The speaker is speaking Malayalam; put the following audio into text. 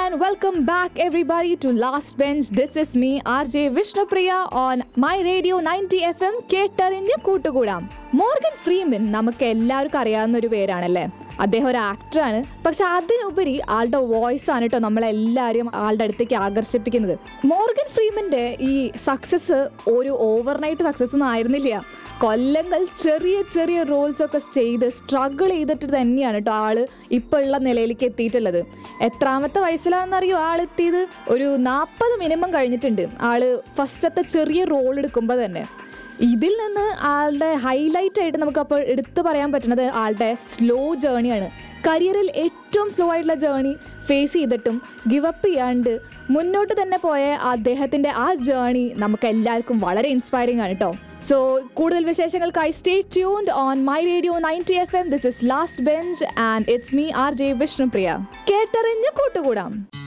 and welcome back everybody to Last Bench. This is me, RJ Vishnupriya on My Radio 90 FM കേട്ടറിഞ്ഞ് കൂട്ടുകൂടാം മോർഗൻ ഫ്രീമൻ നമുക്ക് എല്ലാവർക്കും അറിയാവുന്ന ഒരു പേരാണല്ലേ അദ്ദേഹം ഒരു ആക്ടറാണ് പക്ഷെ അതിനുപരി ആളുടെ വോയിസ് ആണ് കേട്ടോ നമ്മളെല്ലാവരും ആളുടെ അടുത്തേക്ക് ആകർഷിപ്പിക്കുന്നത് മോർഗൻ ഫ്രീമന്റെ ഈ സക്സസ് ഒരു ഓവർനൈറ്റ് സക്സസ് ഒന്നും ആയിരുന്നില്ല കൊല്ലങ്ങൾ ചെറിയ ചെറിയ റോൾസ് ഒക്കെ ചെയ്ത് സ്ട്രഗിൾ ചെയ്തിട്ട് തന്നെയാണ് കേട്ടോ ആള് ഇപ്പൊ ഉള്ള നിലയിലേക്ക് എത്തിയിട്ടുള്ളത് എത്രാമത്തെ വയസ്സിലാണെന്നറിയോ ആൾ എത്തിയത് ഒരു നാൽപ്പത് മിനിമം കഴിഞ്ഞിട്ടുണ്ട് ആള് ഫസ്റ്റത്തെ ചെറിയ റോൾ എടുക്കുമ്പോൾ തന്നെ ഇതിൽ നിന്ന് ആളുടെ ഹൈലൈറ്റ് ആയിട്ട് നമുക്ക് അപ്പോൾ എടുത്തു പറയാൻ പറ്റുന്നത് ആളുടെ സ്ലോ ജേണിയാണ് കരിയറിൽ ഏറ്റവും സ്ലോ ആയിട്ടുള്ള ജേണി ഫേസ് ചെയ്തിട്ടും ഗിവ് അപ്പ് ചെയ്യാണ്ട് മുന്നോട്ട് തന്നെ പോയ അദ്ദേഹത്തിൻ്റെ ആ ജേണി നമുക്ക് എല്ലാവർക്കും വളരെ ഇൻസ്പയറിംഗ് ആണ് കേട്ടോ സോ കൂടുതൽ വിശേഷങ്ങൾക്കായി stay tuned on my radio ninety F M this is last bench and it's me R J Vishnupriya കേട്ടറിഞ്ഞ് കൂട്ടുകൂടാം